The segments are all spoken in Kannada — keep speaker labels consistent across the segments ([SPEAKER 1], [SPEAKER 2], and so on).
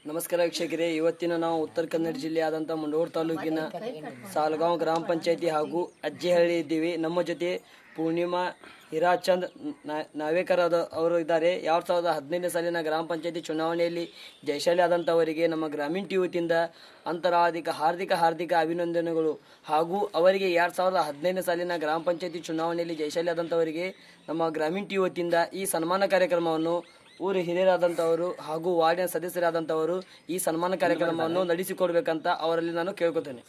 [SPEAKER 1] ನಮಸ್ಕಾರ ವೀಕ್ಷಕರೇ ಇವತ್ತಿನ ನಾವು ಉತ್ತರ ಕನ್ನಡ ಜಿಲ್ಲೆಯಾದಂಥ ಮುಂಡೋಡ್ ತಾಲೂಕಿನ ಸಾಲಗಾಂವ್ ಗ್ರಾಮ ಪಂಚಾಯತಿ ಹಾಗೂ ಅಜ್ಜಿಹಳ್ಳಿ ಇದ್ದೀವಿ ನಮ್ಮ ಜೊತೆ ಪೂರ್ಣಿಮಾ ಹಿರಾಚಂದ್ ನಾ- ನಾವೇಕರ್ ಆದ ಅವರು ಇದ್ದಾರೆ ಎರಡು ಸಾವಿರದ ಹದಿನೈದನೇ ಸಾಲಿನ ಗ್ರಾಮ ಪಂಚಾಯತಿ ಚುನಾವಣೆಯಲ್ಲಿ ಜಯಶಾಲಿ ಆದಂಥವರಿಗೆ ನಮ್ಮ ಗ್ರಾಮೀಣ ಟಿ ವತಿಯಿಂದ ಅಂತರಾಧಿಕ ಹಾರ್ದಿಕ ಹಾರ್ದಿಕ ಅಭಿನಂದನೆಗಳು ಹಾಗೂ ಅವರಿಗೆ ಎರಡು ಸಾವಿರದ ಹದಿನೈದನೇ ಸಾಲಿನ ಗ್ರಾಮ ಪಂಚಾಯತಿ ಚುನಾವಣೆಯಲ್ಲಿ ಜಯಶಾಲಿ ಆದಂಥವರಿಗೆ ನಮ್ಮ ಗ್ರಾಮೀಣ ಟಿ ವತಿಯಿಂದ ಈ ಸನ್ಮಾನ ಕಾರ್ಯಕ್ರಮವನ್ನು ಊರು ಹಿರಿಯರಾದಂಥವರು ಹಾಗೂ ವಾರ್ಡಿನ ಸದಸ್ಯರಾದಂಥವರು ಈ ಸನ್ಮಾನ ಕಾರ್ಯಕ್ರಮವನ್ನು ನಡೆಸಿಕೊಡ್ಬೇಕಂತ ಅವರಲ್ಲಿ ನಾನು ಕೇಳ್ಕೊತೇನೆ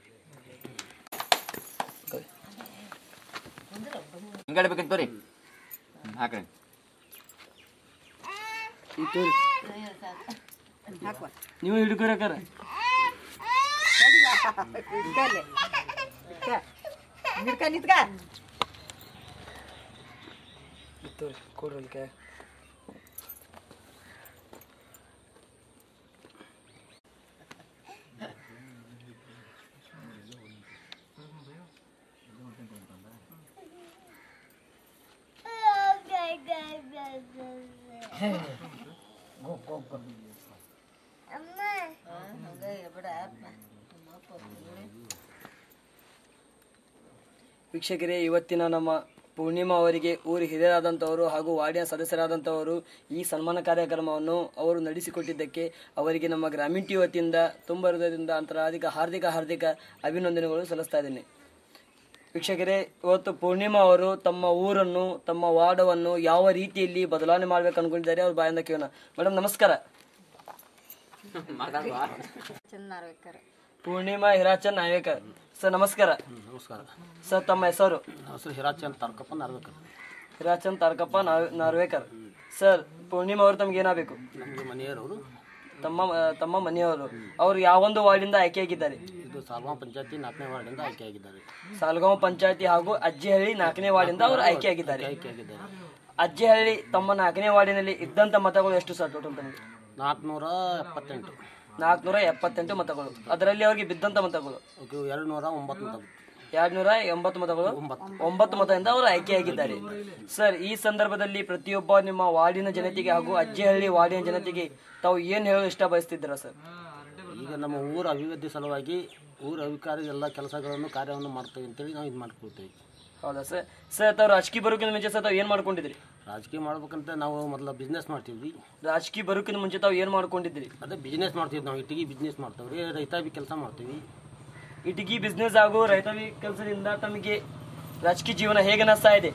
[SPEAKER 2] ಹಿಂಗಡೆ ಬೇಕಂತ ತೋರಿ ಹಾಕ್ರಿ
[SPEAKER 1] ಈ ತೋರಿ ನೀವು ಹಿಡ್ಕೊರಕ್ಕಾರ
[SPEAKER 3] ನಿತ್ಕ ನಿತ್ಕ
[SPEAKER 1] ತೋರಿ ಕೊಡ್ರಿ ಕೈ ವೀಕ್ಷಕರೇ ಇವತ್ತಿನ ನಮ್ಮ ಪೂರ್ಣಿಮಾ ಅವರಿಗೆ ಊರು ಹಿರಿಯರಾದಂಥವರು ಹಾಗೂ ವಾರ್ಡಿನ ಸದಸ್ಯರಾದಂಥವರು ಈ ಸನ್ಮಾನ ಕಾರ್ಯಕ್ರಮವನ್ನು ಅವರು ನಡೆಸಿಕೊಟ್ಟಿದ್ದಕ್ಕೆ ಅವರಿಗೆ ನಮ್ಮ ಗ್ರಾಮೀಣ ಟಿ ವತಿಯಿಂದ ತುಂಬ ಹೃದಯದಿಂದ ಅಂತರಾಧಿಕ ಹಾರ್ದಿಕ ಹಾರ್ದಿಕ ಅಭಿನಂದನೆಗಳು ಸಲ್ಲಿಸ್ತಾ ಇದ್ದೇನೆ ವೀಕ್ಷಕರೇ ಇವತ್ತು ಪೂರ್ಣಿಮಾ ಅವರು ತಮ್ಮ ಊರನ್ನು ತಮ್ಮ ವಾರ್ಡವನ್ನು ಯಾವ ರೀತಿಯಲ್ಲಿ ಬದಲಾವಣೆ ಮಾಡ್ಬೇಕು ಅನ್ಕೊಂಡಿದ್ದಾರೆ ಅವ್ರ ಬಾಯಿಂದ ಕೇಳೋಣ ಮೇಡಮ್ ನಮಸ್ಕಾರ
[SPEAKER 3] ಚೆನ್ನಾರ್ಬೇಕಾರ
[SPEAKER 1] ಪೂರ್ಣಿಮಾ ಹಿರಾಚಂದ್ ನಾವೇಕರ್ ಸರ್ ನಮಸ್ಕಾರ
[SPEAKER 4] ನಮಸ್ಕಾರ
[SPEAKER 1] ಸರ್ ತಮ್ಮ ಹೆಸರು
[SPEAKER 4] ನನ್ನ ಹೆಸರು ಹಿರಾಚಂದ್ ತಾರಕಪ್ಪ ನಾರ್ಬೇಕರ್
[SPEAKER 1] ಹಿರಾಚಂದ್ ತಾರಕಪ್ಪ ನಾವ್ ನಾರ್ವೇಕರ್ ಸರ್ ಪೂರ್ಣಿಮಾ ಅವರು ತಮ್ಗೆ ಏನಾಗಬೇಕು
[SPEAKER 4] ನಮಗೆ ಮನೆಯವರು
[SPEAKER 1] ತಮ್ಮ ತಮ್ಮ ಮನೆಯವರು ಅವರು ಯಾವೊಂದು ವಾರ್ಡಿಂದ ಆಯ್ಕೆಯಾಗಿದ್ದಾರೆ
[SPEAKER 4] ಇದು ಸಾಲ್ವಾ ಪಂಚಾಯತಿ ನಾಲ್ಕನೇ ವಾರ್ಡಿಂದ ಆಯ್ಕೆಯಾಗಿದ್ದಾರೆ
[SPEAKER 1] ಸಾಲಗಾಂವ್ ಪಂಚಾಯತಿ ಹಾಗೂ ಅಜ್ಜಿಹಳ್ಳಿ ನಾಲ್ಕನೇ ವಾರ್ಡಿಂದ ಅವರು ಆಯ್ಕೆಯಾಗಿದ್ದಾರೆ
[SPEAKER 4] ಆಯ್ಕೆಯಾಗಿದ್ದಾರೆ
[SPEAKER 1] ಅಜ್ಜಿಹಳ್ಳಿ ತಮ್ಮ ನಾಲ್ಕನೇ ವಾರ್ಡಿನಲ್ಲಿ ಇದ್ದಂತ ಮತಗಳು ಎಷ್ಟು ಸರ್ ಟೋಟಲ್ ತಮಗೆ
[SPEAKER 4] ನಾಲ್ಕುನೂರ ಎಪ್ಪತ್ತೆಂಟು
[SPEAKER 1] ನಾಲ್ಕುನೂರ ಎಪ್ಪತ್ತೆಂಟು ಮತಗಳು ಅದರಲ್ಲಿ ಅವರಿಗೆ ಬಿದ್ದಂತ ಮತಗಳು
[SPEAKER 4] ಓಕೆ ಎರಡು ನೂರ ಒಂಬತ್ತು ಮತ
[SPEAKER 1] ಎರಡ್ನೂರ ಎಂಬತ್ತು ಮತಗಳು ಒಂಬತ್ತು ಮತದಿಂದ ಅವರು ಆಯ್ಕೆಯಾಗಿದ್ದಾರೆ ಸರ್ ಈ ಸಂದರ್ಭದಲ್ಲಿ ಪ್ರತಿಯೊಬ್ಬ ನಿಮ್ಮ ವಾರ್ಡಿನ ಜನತೆಗೆ ಹಾಗೂ ಅಜ್ಜಿಹಳ್ಳಿ ವಾರ್ಡಿನ ಜನತೆಗೆ ತಾವು ಏನ್ ಹೇಳಲು ಇಷ್ಟ ಬಯಸ್ತಿದ್ದೀರಾ ಸರ್
[SPEAKER 4] ಈಗ ನಮ್ಮ ಊರ ಅಭಿವೃದ್ಧಿ ಸಲುವಾಗಿ ಊರ ಅಧಿಕಾರಿ ಎಲ್ಲ ಕೆಲಸಗಳನ್ನು ಕಾರ್ಯವನ್ನು ಮಾಡ್ತೇವೆ ಅಂತೇಳಿ ನಾವು ಇದು ಮಾಡ್ಕೊಳ್ತೇವೆ
[SPEAKER 1] ಹೌದಾ ಸರ್ ಸರ್ ತಾವು ರಾಜಕೀಯ ಬರೋಕಿನ ಮುಂಚೆ ಸರ್ ತಾವು ಏನ್ ಮಾಡ್ಕೊಂಡಿದ್ರಿ
[SPEAKER 4] ರಾಜಕೀಯ ಮಾಡ್ಬೇಕಂತ ನಾವು ಮೊದಲ ಬಿಸ್ನೆಸ್ ಮಾಡ್ತೀವಿ
[SPEAKER 1] ರಾಜಕೀಯ ಬರೋಕಿನ ಮುಂಚೆ ತಾವು ಏನ್ ಮಾಡ್ಕೊಂಡಿದ್ರಿ
[SPEAKER 4] ಅದೇ ಬಿಸ್ನೆಸ್ ಮಾಡ್ತೀವಿ ನಾವು ಇಟ್ಟಿಗೆ ಬಿಸ್ನೆಸ್ ಮಾಡ್ತೇವೆ ರೀ ರೈತಾಬಿ ಕೆಲಸ ಮಾಡ್ತೀವಿ
[SPEAKER 1] ಇಟಗಿ ಬಿಸ್ನೆಸ್ ಹಾಗೂ ರೈತವಿ ಕೆಲಸದಿಂದ ತಮಗೆ ರಾಜಕೀಯ ಜೀವನ ಹೇಗೆ ಅನಿಸ್ತಾ ಇದೆ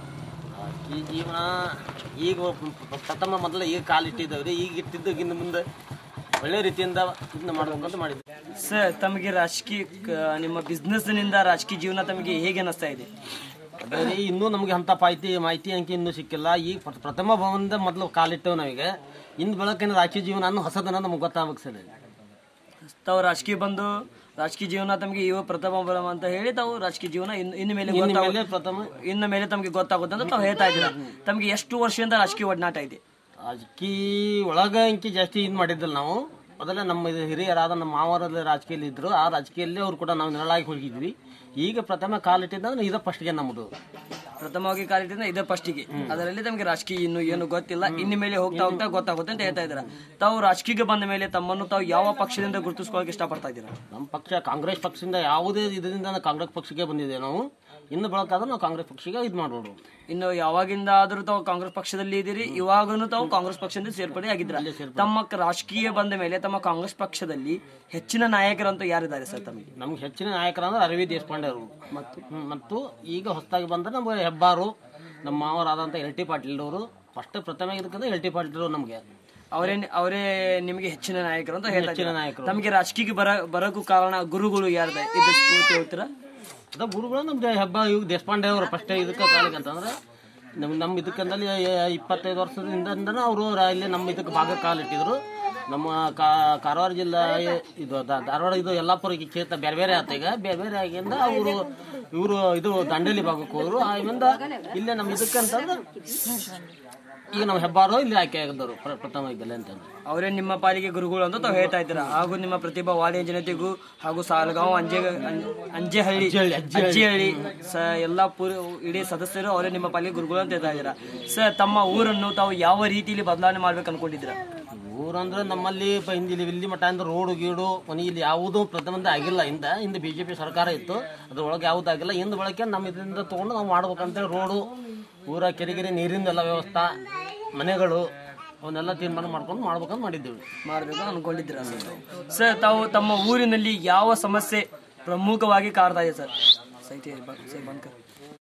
[SPEAKER 4] ಈ ಜೀವನ ಈಗ ಪ- ಪ್ರಥಮ ಮೊದಲ ಈಗ ಕಾಲಿಟ್ಟಿದ್ದೇವೆ ರೀ ಈಗ ಇಟ್ಟಿದ್ದಕ್ಕಿಂತ ಮುಂದೆ ಒಳ್ಳೆ ರೀತಿಯಿಂದ ಇದನ್ನ ಮಾಡ್ಬೇಕಂತ ಮಾಡಿದ್ವಿ
[SPEAKER 1] ಸರ್ ತಮಗೆ ರಾಜಕೀಯ ಕ- ನಿಮ್ಮ ಬಿಸ್ನೆಸ್ ನಿಂದ ರಾಜಕೀಯ ಜೀವನ ತಮಗೆ ಹೇಗೆ ಅನಿಸ್ತಾ ಇದೆ
[SPEAKER 4] ಅದೇ ರೀ ಇನ್ನೂ ನಮಗೆ ಅಂತ ಮಾಹಿತಿ ಮಾಹಿತಿ ಅಂಕಿ ಇನ್ನೂ ಸಿಕ್ಕಿಲ್ಲ ಈಗ ಪ್ರ- ಪ್ರಥಮ ಭವನದ ಮೊದಲು ಕಾಲಿಟ್ಟೆವು ನಾವೀಗ ಇನ್ನು ಬೆಳಕಿನ ರಾಜಕೀಯ ಜೀವನ ಅನ್ನೋ ಹೊಸದನ್ನ ನಮ್ಗೆ ಗೊತ್ತಾಗ್ಬೇಕು ಸರ್
[SPEAKER 1] ತಾವು ರಾಜಕೀಯ ಬಂದು ರಾಜಕೀಯ ಜೀವನ ತಮಗೆ ಇವ ಪ್ರಥಮ ಬಲಮ ಅಂತ ಹೇಳಿ ತಾವು ರಾಜಕೀಯ ಜೀವನ ಇನ್ನು ಇನ್ನು ಮೇಲೆ
[SPEAKER 4] ಇನ್ನು
[SPEAKER 1] ಗೊತ್ತಾಗ
[SPEAKER 4] ಮೇಲೆ ಪ್ರಥಮ
[SPEAKER 1] ಇನ್ನು ಮೇಲೆ ತಮಗೆ ಗೊತ್ತಾಗುತ್ತೆ ಅಂತ ತಾವು ಹೇಳ್ತಾ ಇದ್ದೀರಾ ತಮಗೆ ಎಷ್ಟು ವರ್ಷದಿಂದ ರಾಜಕೀಯ ಒಡನಾಟ ಇದೆ
[SPEAKER 4] ರಾಜಕೀಯ ಒಳಗ ಅಂಕಿ ಜಾಸ್ತಿ ಇದು ಮಾಡಿದ್ದಲ್ಲ ನಾವು ಮೊದಲೇ ನಮ್ಮ ಇದು ಹಿರಿಯರಾದ ನಮ್ಮ ಮಾವರಲ್ಲಿ ರಾಜಕೀಯಲ್ಲಿ ಇದ್ರು ಆ ರಾಜಕೀಯದಲ್ಲಿ ಅವ್ರು ಕೂಡ ನಾವು ನೆರಳಾಗಿ ಹೋಗಿದ್ವಿ ಈಗ ಪ್ರಥಮ ಕಾಲಿಟ್ಟಿದ್ದಂದ್ರೆ ಇದ ಫಸ್ಟ್ಗೆ ನಮ್ಮದು
[SPEAKER 1] ಪ್ರಥಮವಾಗಿ ಕಾಲಿಟ್ಟಿಂದ ಇದೇ ಫಸ್ಟಿಗೆ ಅದರಲ್ಲಿ ತಮಗೆ ರಾಜಕೀಯ ಇನ್ನು ಏನು ಗೊತ್ತಿಲ್ಲ ಇನ್ನು ಮೇಲೆ ಹೋಗ್ತಾ ಹೋಗ್ತಾ ಗೊತ್ತಾಗುತ್ತೆ ಅಂತ ಹೇಳ್ತಾ ಇದ್ದೀರಾ ತಾವು ರಾಜಕೀಯಕ್ಕೆ ಬಂದ ಮೇಲೆ ತಮ್ಮನ್ನು ತಾವು ಯಾವ ಪಕ್ಷದಿಂದ ಗುರುತಿಸ್ಕೊಳ್ಳೋಕೆ ಇಷ್ಟಪಡ್ತಾ ಇದ್ದೀರಾ
[SPEAKER 4] ನಮ್ಮ ಪಕ್ಷ ಕಾಂಗ್ರೆಸ್ ಪಕ್ಷದಿಂದ ಯಾವುದೇ ಇದರಿಂದ ಕಾಂಗ್ರೆಸ್ ಪಕ್ಷಕ್ಕೆ ಬಂದಿದೆ ನಾವು ಇನ್ನು ಬೆಳಕಾದ್ರೆ ನಾವು ಕಾಂಗ್ರೆಸ್ ಪಕ್ಷಕ್ಕೆ ಇದು ಮಾಡ್ಬೋದು
[SPEAKER 1] ಇನ್ನು ಯಾವಾಗಿಂದ ಆದ್ರೂ ತಾವು ಕಾಂಗ್ರೆಸ್ ಪಕ್ಷದಲ್ಲಿ ಇದ್ದೀರಿ ಇವಾಗನು ತಾವು ಕಾಂಗ್ರೆಸ್ ಪಕ್ಷದಿಂದ ಸೇರ್ಪಡೆ ಆಗಿದ್ರ ತಮ್ಮ ಕ- ರಾಜಕೀಯ ಬಂದ ಮೇಲೆ ತಮ್ಮ ಕಾಂಗ್ರೆಸ್ ಪಕ್ಷದಲ್ಲಿ ಹೆಚ್ಚಿನ ನಾಯಕರಂತೂ ಯಾರಿದ್ದಾರೆ ಸರ್ ತಮಗೆ
[SPEAKER 4] ನಮ್ಗೆ ಹೆಚ್ಚಿನ ನಾಯಕರಂದ್ರೆ ಅರವಿಂದ್ ದೇಶಪಾಂಡೆ ಅವರು ಮತ್ತು ಹ್ಮ್, ಮತ್ತು ಈಗ ಹೊಸದಾಗಿ ಬಂದ್ರೆ ನಮಗೆ ಹೆಬ್ಬಾರು ನಮ್ಮ ಮಾವರಾದಂಥ ಎಲ್ ಟಿ ಪಾಟೀಲ್ ಅವರು ಫಸ್ಟ್ ಪ್ರಥಮ ಇದಕ್ಕಂದ್ರೆ ಎಲ್ ಟಿ ಪಾಟೀಲ್ ಅವರು ನಮಗೆ
[SPEAKER 1] ಅವರೇ ಅವರೇ ನಿಮಗೆ ಹೆಚ್ಚಿನ ನಾಯಕರು ಅಂತ ಹೇಳ್ತಾ
[SPEAKER 4] ಹೆಚ್ಚಿನ
[SPEAKER 1] ಇದ್ದೀರಾ.
[SPEAKER 4] ನಾಯಕರು.
[SPEAKER 1] ತಮಗೆ ರಾಜಕೀಯಕ್ಕೆ ಬರ ಬರೋಕ್ಕೂ ಕಾರಣ ಗುರುಗಳು ಯಾರ್ದ ಇದು ಸ್ಫೂರ್ತಿ ಹೇಳ್ತೀರಾ
[SPEAKER 4] ಅದ ಗುರುಗಳು ನಮ್ದು ಹೆಬ್ಬ ಇವ್ ದೇಶಪಾಂಡೆ ಅವರು ಫಸ್ಟ್ ಇದಕ್ಕೆ ಕಾಲಕ್ಕೆ ಅಂತಂದ್ರೆ ನಮ್ಮ ನಮ್ಮ ಇದಕ್ಕಂದಲ್ಲಿ ಇಪ್ಪತ್ತೈದು ವರ್ಷದಿಂದ ಅವರು ಇಲ್ಲಿ ನಮ್ಮ ಇದಕ್ಕೆ ಭಾಗ ಕಾಲಿಟ್ಟಿದ್ರು ನಮ್ಮ ಕಾ- ಕಾರವಾರ ಜಿಲ್ಲಾ ಇದು ದ- ಧಾರವಾಡ ಇದು ಯಲ್ಲಾಪುರ ಈ ಕ್ಷೇತ್ರ ಬೇರೆ ಬೇರೆ ಆತ ಈಗ ಬೇರೆ ಬೇರೆ ಆಗಿಂದ ಅವರು ಇವರು ಇದು ದಂಡೇಲಿ ಭಾಗಕ್ಕೆ ಹೋದ್ರು ಆಮೇಲೆ ಇಲ್ಲೇ ನಮ್ಮ ಇದಕ್ಕಂತಂದ್ರೆ ಈಗ ನಮ್ಮ ಹೆಬ್ಬಾರು ಇಲ್ಲಿ ಆಯ್ಕೆ ಆಗಿದ್ದರು ಪ್ರ- ಪ್ರಥಮ ಬೆಲೆ ಅಂತಂದ್ರೆ
[SPEAKER 1] ಅವರೇ ನಿಮ್ಮ ಪಾಲಿಗೆ ಗುರುಗಳು ಅಂತ ತಾವು ಹೇಳ್ತಾ ಇದ್ದೀರಾ ಹಾಗೂ ನಿಮ್ಮ ಪ್ರತಿಭಾ ವಾಡಿಯ ಜನತೆಗೂ ಹಾಗೂ ಸಾಲಗಾಂವ್ ಅಂಜೆ ಅಂ- ಅಂಜೆಹಳ್ಳಿ ಅಜ್ಜಿಹಳ್ಳಿ ಸ ಎಲ್ಲಾ ಪೂರ ಇಡೀ ಸದಸ್ಯರು ಅವರೇ ನಿಮ್ಮ ಪಾಲಿಗೆ ಗುರುಗಳು ಅಂತ ಹೇಳ್ತಾ ಇದ್ದೀರಾ ಸರ್ ತಮ್ಮ ಊರನ್ನು ತಾವು ಯಾವ ರೀತಿಯಲ್ಲಿ ಬದಲಾವಣೆ ಮಾಡ್ಬೇಕು ಅನ್ಕೊಂಡಿದ್ದೀರಾ
[SPEAKER 4] ಊರಂದ್ರೆ ನಮ್ಮಲ್ಲಿ ಪ- ಹಿಂದೆ ಇಲ್ಲಿ ಇಲ್ಲಿ ಮಠ ಅಂದ್ರೆ ರೋಡು ಗೀಡು ಮನೆ ಇಲ್ಲಿ ಯಾವುದೂ ಪ್ರತಿಬಂಧ ಆಗಿಲ್ಲ ಹಿಂದ ಹಿಂದೆ ಬಿ ಜೆ ಪಿ ಸರ್ಕಾರ ಇತ್ತು ಅದ್ರೊಳಗೆ ಯಾವುದೂ ಆಗಿಲ್ಲ ಹಿಂದೆ ಬಳಕೆ ನಮ್ಮ ಇದರಿಂದ ತೊಗೊಂಡು ನಾವು ಮಾಡ್ಬೇಕಂತೇಳಿ ರೋಡು ಊರ ಕೆರೆಗೆರೆ ನೀರಿಂದೆಲ್ಲ ವ್ಯವಸ್ಥೆ ಮನೆಗಳು ಅವನ್ನೆಲ್ಲ ತೀರ್ಮಾನ ಮಾಡ್ಕೊಂಡು ಮಾಡ್ಬೇಕಂತ ಮಾಡಿದ್ದೇವೆ
[SPEAKER 1] ಮಾಡಬೇಕು ಅನ್ಕೊಂಡಿದ್ದೀರಾ ಸರ್ ಸರ್ ತಾವು ತಮ್ಮ ಊರಿನಲ್ಲಿ ಯಾವ ಸಮಸ್ಯೆ ಪ್ರಮುಖವಾಗಿ ಕಾಡ್ತಾ ಇದೆ ಸರ್ ಸೈತಿ ಬ- ಸೈ ಬಂದ್ಕರ್.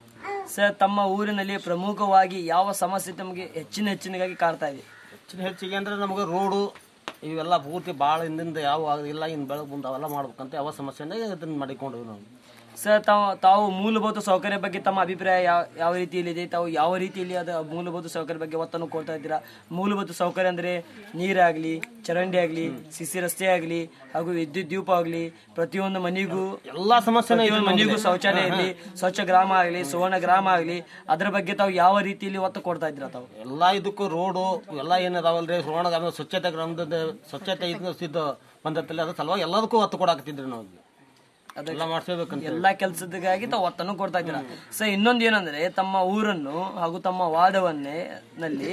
[SPEAKER 1] ಸರ್ ತಮ್ಮ ಊರಿನಲ್ಲಿ ಪ್ರಮುಖವಾಗಿ ಯಾವ ಸಮಸ್ಯೆ ತಮಗೆ ಹೆಚ್ಚಿನ ಹೆಚ್ಚಿನಗಾಗಿ ಕಾಡ್ತಾ ಇದೆ
[SPEAKER 4] ಹೆಚ್ಚಿನ ಹೆಚ್ಚಿಗೆ ಅಂದ್ರೆ ನಮಗೆ ರೋಡು ಇವೆಲ್ಲ ಪೂರ್ತಿ ಭಾಳ ಹಿಂದಿಂದ ಯಾವ ಇಲ್ಲ ಇನ್ನು ಬೆಳಗ್ಗೆ ಮುಂದೆ ಅವೆಲ್ಲ ಮಾಡ್ಬೇಕಂತ ಯಾವ ಸಮಸ್ಯೆನೇ ಇದನ್ನ ಮಾಡಿಕೊಂಡ್ವಿ ನಾವು
[SPEAKER 1] ಸರ್ ತಾವು ತಾವು ಮೂಲಭೂತ ಸೌಕರ್ಯ ಬಗ್ಗೆ ತಮ್ಮ ಅಭಿಪ್ರಾಯ ಯಾವ ಯಾವ ರೀತಿಯಲ್ಲಿ ಇದೆ ತಾವು ಯಾವ ರೀತಿಯಲ್ಲಿ ಅದು ಮೂಲಭೂತ ಸೌಕರ್ಯ ಬಗ್ಗೆ ಒತ್ತನ್ನು ಕೊಡ್ತಾ ಇದ್ದೀರಾ ಮೂಲಭೂತ ಸೌಕರ್ಯ ಅಂದ್ರೆ ನೀರಾಗ್ಲಿ ಚರಂಡಿ ಆಗ್ಲಿ ಸಿಸಿ ರಸ್ತೆ ಆಗ್ಲಿ ಹಾಗೂ ವಿದ್ಯುತ್ ದೀಪ ಆಗ್ಲಿ ಪ್ರತಿಯೊಂದು ಮನೆಗೂ
[SPEAKER 4] ಎಲ್ಲಾ ಸಮಸ್ಯೆನೂ ಇದೆ
[SPEAKER 1] ಪ್ರತಿಯೊಂದು ಮನೆಗೂ ಶೌಚಾಲಯ ಇರಲಿ ಸ್ವಚ್ಛ ಗ್ರಾಮ ಆಗ್ಲಿ ಸುವರ್ಣ ಗ್ರಾಮ ಆಗ್ಲಿ ಅದ್ರ ಬಗ್ಗೆ ತಾವು ಯಾವ ರೀತಿಯಲ್ಲಿ ಒತ್ತು ಕೊಡ್ತಾ ಇದ್ದೀರಾ ತಾವು
[SPEAKER 4] ಎಲ್ಲ ಇದಕ್ಕೂ ರೋಡು ಎಲ್ಲ ಏನಿದಾವಲ್ರಿ ಸುವರ್ಣ ಗ್ರಾಮದ ಸ್ವಚ್ಛತೆ ಗ್ರಾಮದ ಸ್ವಚ್ಛತೆ ಇದು ಇದು ಬಂದತ್ತಲ್ಲ ಅದ್ರ ಸಲುವಾಗಿ ಎಲ್ಲದಕ್ಕೂ ಒತ್ತು ಕೊಡಾಕತ್ತಿದ್ರಿ ನಾವು ಎಲ್ಲ ಮಾಡ್ಸೇಬೇಕಂತ
[SPEAKER 1] ಎಲ್ಲಾ ಕೆಲಸದಿಗಾಗಿ ತಾವು ಒತ್ತನ್ನು ಕೊಡ್ತಾ ಇದ್ದೀರಾ ಸರ್ ಇನ್ನೊಂದು ಏನಂದ್ರೆ ತಮ್ಮ ಊರನ್ನು ಹಾಗೂ ತಮ್ಮ ವಾರ್ಡವನ್ನೇ ನಲ್ಲಿ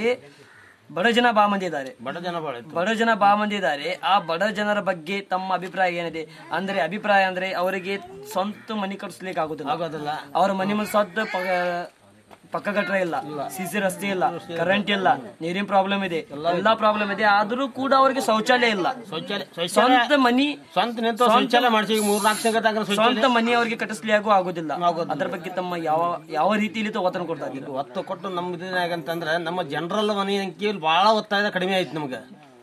[SPEAKER 1] ಬಡ ಜನ ಬಾ ಮಂದಿ ಇದ್ದಾರೆ
[SPEAKER 4] ಬಡ ಜನ ಭಾಳ ಇತ್ತು
[SPEAKER 1] ಬಡ ಜನ ಬಾ ಮಂದಿ ಇದ್ದಾರೆ ಆ ಬಡ ಜನರ ಬಗ್ಗೆ ತಮ್ಮ ಅಭಿಪ್ರಾಯ ಏನಿದೆ ಅಂದ್ರೆ ಅಭಿಪ್ರಾಯ ಅಂದ್ರೆ ಅವರಿಗೆ ಸ್ವಂತ ಮನೆ ಕಟ್ಸ್ಲಿಕ್ಕೆ ಆಗುದಿಲ್ಲ
[SPEAKER 4] ಆಗೋದಿಲ್ಲ
[SPEAKER 1] ಅವರ ಮನೆ ಮುಂದೆ ಸ್ವಂತ ಪ- ಪಕ್ಕ ಗಟ್ರ ಇಲ್ಲ ಸಿಸಿ ರಸ್ತೆ ಇಲ್ಲ ಕರೆಂಟ್ ಇಲ್ಲ ನೀರಿನ ಪ್ರಾಬ್ಲಮ್ ಇದೆ ಎಲ್ಲಾ ಪ್ರಾಬ್ಲಮ್ ಇದೆ ಆದ್ರೂ ಕೂಡ ಅವರಿಗೆ ಶೌಚಾಲಯ ಇಲ್ಲ
[SPEAKER 4] ಶೌಚಾಲಯ ಶೌಚಾಲಯ
[SPEAKER 1] ಸ್ವಂತ ಮನಿ
[SPEAKER 4] ಸ್ವಂತ ನಿಂತು ಶೌಚಾಲಯ ಮಾಡಿಸಿ ಈಗ ಮೂರ್ ನಾಲ್ಕು ತಿಂಗಳ ಶೌಚಾಲಯ
[SPEAKER 1] ಸ್ವಂತ ಮನಿ ಅವರಿಗೆ ಕಟ್ಟಿಸ್ಲಿಕ್ಕೂ ಆಗುದಿಲ್ಲ ಅದ್ರ ಬಗ್ಗೆ ತಮ್ಮ ಯಾವ ಯಾವ ರೀತಿಯಲ್ಲಿ ತಾವು ಒತ್ತಡ ಕೊಡ್ತಾ ಇದ್ದೀರಾ
[SPEAKER 4] ಒತ್ತು ಕೊಟ್ಟು ನಮ್ಮ ಇದ್ರಾಗ ಅಂತಂದ್ರೆ ನಮ್ಮ ಜನರಲ್ ಮನೆ ಅಂಕಿ ಭಾಳ ಒತ್ತಾಯ ಕಡಿಮೆ ಆಯ್ತು ನಮ್ಗೆ